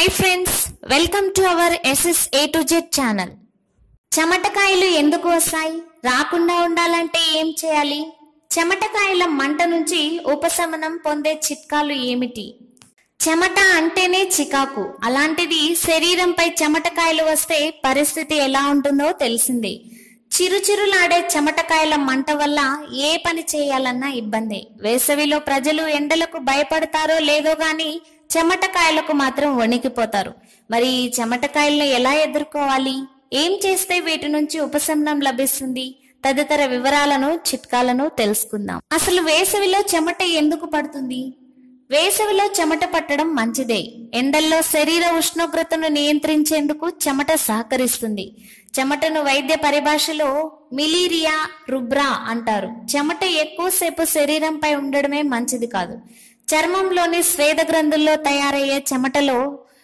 hi friends welcome to our S S A to ఛానల్ channel ఎందుకు వస్తాయి రాకుండా ఉండాలంటే ఏం చేయాలి చెమటకాయల మంట నుంచి ఉపశమనం పొందే చిట్కాలు ఏమిటి చెమట అంటేనే చికాకు అలాంటిది శరీరంపై చెమటకాయలు వస్తే పరిస్థితి ఎలా ఉంటుందో తెలిసిందే చిరుచిరులాడే చెమటకాయల మంట వల్ల ఏ పని చేయాలన్నా ఇబ్బందే వేసవిలో ప్రజలు ఎండలకు భయపడతారో లేదో గాని చెమటకాయలకు మాత్రం వణికిపోతారు మరి ఈ చెమటకాయలను ఎలా ఎదుర్కోవాలి ఏం చేస్తే వీటి నుంచి ఉపశమనం లభిస్తుంది తదితర వివరాలను చిట్కాలను తెలుసుకుందాం అసలు వేసవిలో చెమట ఎందుకు పడుతుంది వేసవిలో చెమట పట్టడం మంచిదే ఎండల్లో శరీర ఉష్ణోగ్రతను నియంత్రించేందుకు చెమట సహకరిస్తుంది చెమటను వైద్య పరిభాషలో మిలీరియా రుబ్రా అంటారు చెమట ఎక్కువసేపు శరీరంపై ఉండడమే మంచిది కాదు చర్మంలోని స్వేద గ్రంథుల్లో తయారయ్యే చెమటలో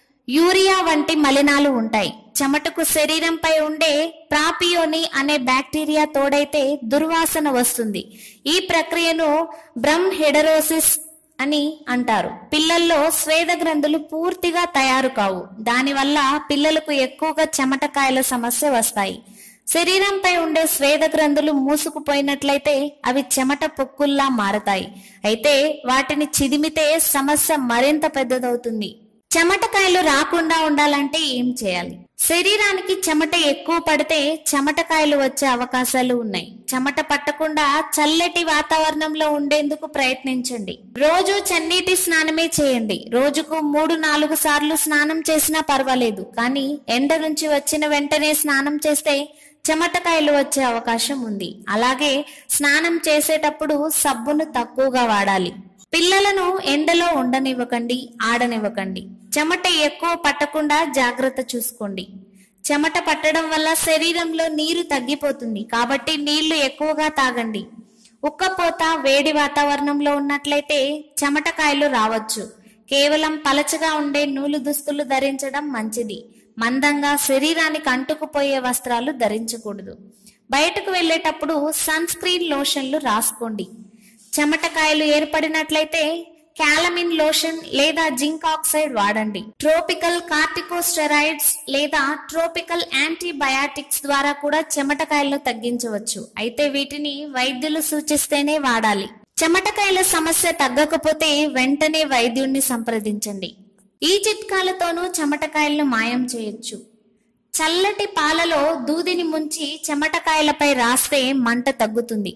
యూరియా వంటి మలినాలు ఉంటాయి చెమటకు శరీరంపై ఉండే ప్రాపియోని అనే బ్యాక్టీరియా తోడైతే దుర్వాసన వస్తుంది ఈ ప్రక్రియను బ్రమ్ హెడరోసిస్ అని అంటారు పిల్లల్లో స్వేద గ్రంథులు పూర్తిగా తయారు కావు దానివల్ల పిల్లలకు ఎక్కువగా చెమటకాయల సమస్య వస్తాయి శరీరంపై ఉండే స్వేద గ్రంథులు మూసుకుపోయినట్లయితే అవి చెమట పొక్కుల్లా మారతాయి అయితే వాటిని చిదిమితే సమస్య మరింత పెద్దదవుతుంది చెమటకాయలు రాకుండా ఉండాలంటే ఏం చేయాలి శరీరానికి చెమట ఎక్కువ పడితే చెమటకాయలు వచ్చే అవకాశాలు ఉన్నాయి చెమట పట్టకుండా చల్లటి వాతావరణంలో ఉండేందుకు ప్రయత్నించండి రోజు చన్నీటి స్నానమే చేయండి రోజుకు మూడు నాలుగు సార్లు స్నానం చేసినా పర్వాలేదు కానీ ఎండ నుంచి వచ్చిన వెంటనే స్నానం చేస్తే చెమటకాయలు వచ్చే అవకాశం ఉంది అలాగే స్నానం చేసేటప్పుడు సబ్బును తక్కువగా వాడాలి పిల్లలను ఎండలో ఉండనివ్వకండి ఆడనివ్వకండి చెమట ఎక్కువ పట్టకుండా జాగ్రత్త చూసుకోండి చెమట పట్టడం వల్ల శరీరంలో నీరు తగ్గిపోతుంది కాబట్టి నీళ్లు ఎక్కువగా తాగండి ఉక్కపోత వేడి వాతావరణంలో ఉన్నట్లయితే చెమటకాయలు రావచ్చు కేవలం పలచగా ఉండే నూలు దుస్తులు ధరించడం మంచిది మందంగా శరీరానికి అంటుకుపోయే వస్త్రాలు ధరించకూడదు బయటకు వెళ్ళేటప్పుడు సన్ స్క్రీన్ లోషన్లు రాసుకోండి చెమటకాయలు ఏర్పడినట్లయితే క్యాలమిన్ లోషన్ లేదా జింక్ ఆక్సైడ్ వాడండి ట్రోపికల్ కార్టికోస్టెరాయిడ్స్ లేదా ట్రోపికల్ యాంటీబయాటిక్స్ ద్వారా కూడా చెమటకాయలను తగ్గించవచ్చు అయితే వీటిని వైద్యులు సూచిస్తేనే వాడాలి చెమటకాయల సమస్య తగ్గకపోతే వెంటనే వైద్యుణ్ణి సంప్రదించండి ఈ చిట్కాలతోనూ చెమటకాయలను మాయం చేయొచ్చు చల్లటి పాలలో దూదిని ముంచి చెమటకాయలపై రాస్తే మంట తగ్గుతుంది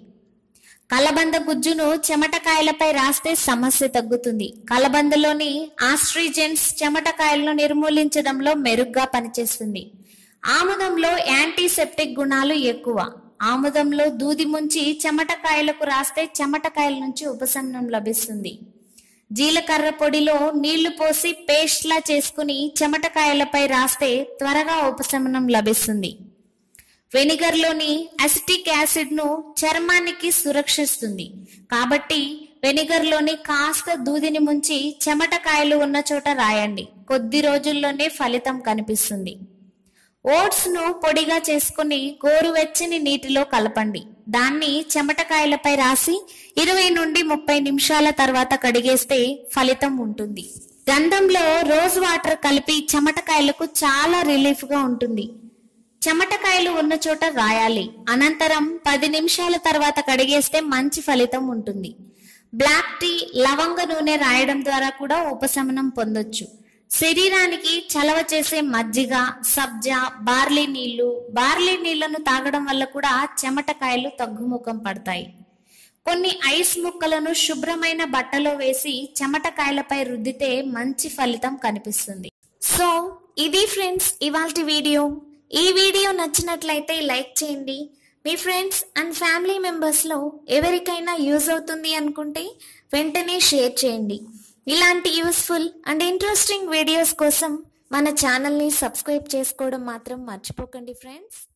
కలబంద గుజ్జును చెమటకాయలపై రాస్తే సమస్య తగ్గుతుంది కలబందలోని ఆస్ట్రిజెన్స్ చెమటకాయలను నిర్మూలించడంలో మెరుగ్గా పనిచేస్తుంది ఆముదంలో యాంటీసెప్టిక్ గుణాలు ఎక్కువ ఆముదంలో దూది ముంచి చెమటకాయలకు రాస్తే చెమటకాయల నుంచి ఉపశమనం లభిస్తుంది జీలకర్ర పొడిలో నీళ్లు పోసి పేస్ట్లా చేసుకుని చెమటకాయలపై రాస్తే త్వరగా ఉపశమనం లభిస్తుంది వెనిగర్లోని అసిటిక్ యాసిడ్ ను చర్మానికి సురక్షిస్తుంది కాబట్టి వెనిగర్లోని కాస్త దూదిని ముంచి చెమటకాయలు ఉన్న చోట రాయండి కొద్ది రోజుల్లోనే ఫలితం కనిపిస్తుంది ఓట్స్ ను పొడిగా చేసుకుని గోరువెచ్చని నీటిలో కలపండి దాన్ని చెమటకాయలపై రాసి ఇరవై నుండి ముప్పై నిమిషాల తర్వాత కడిగేస్తే ఫలితం ఉంటుంది గంధంలో రోజ్ వాటర్ కలిపి చెమటకాయలకు చాలా రిలీఫ్ గా ఉంటుంది చెమటకాయలు ఉన్న చోట రాయాలి అనంతరం పది నిమిషాల తర్వాత కడిగేస్తే మంచి ఫలితం ఉంటుంది బ్లాక్ టీ లవంగ నూనె రాయడం ద్వారా కూడా ఉపశమనం పొందొచ్చు శరీరానికి చలవ చేసే మజ్జిగ సబ్జా బార్లీ నీళ్లు బార్లీ నీళ్లను తాగడం వల్ల కూడా చెమటకాయలు తగ్గుముఖం పడతాయి కొన్ని ఐస్ ముక్కలను శుభ్రమైన బట్టలో వేసి చెమటకాయలపై రుద్దితే మంచి ఫలితం కనిపిస్తుంది సో ఇది ఫ్రెండ్స్ ఇవాల్టి వీడియో ఈ వీడియో నచ్చినట్లయితే లైక్ చేయండి మీ ఫ్రెండ్స్ అండ్ ఫ్యామిలీ మెంబర్స్లో ఎవరికైనా యూజ్ అవుతుంది అనుకుంటే వెంటనే షేర్ చేయండి ఇలాంటి యూస్ఫుల్ అండ్ ఇంట్రెస్టింగ్ వీడియోస్ కోసం మన ఛానల్ని సబ్స్క్రైబ్ చేసుకోవడం మాత్రం మర్చిపోకండి ఫ్రెండ్స్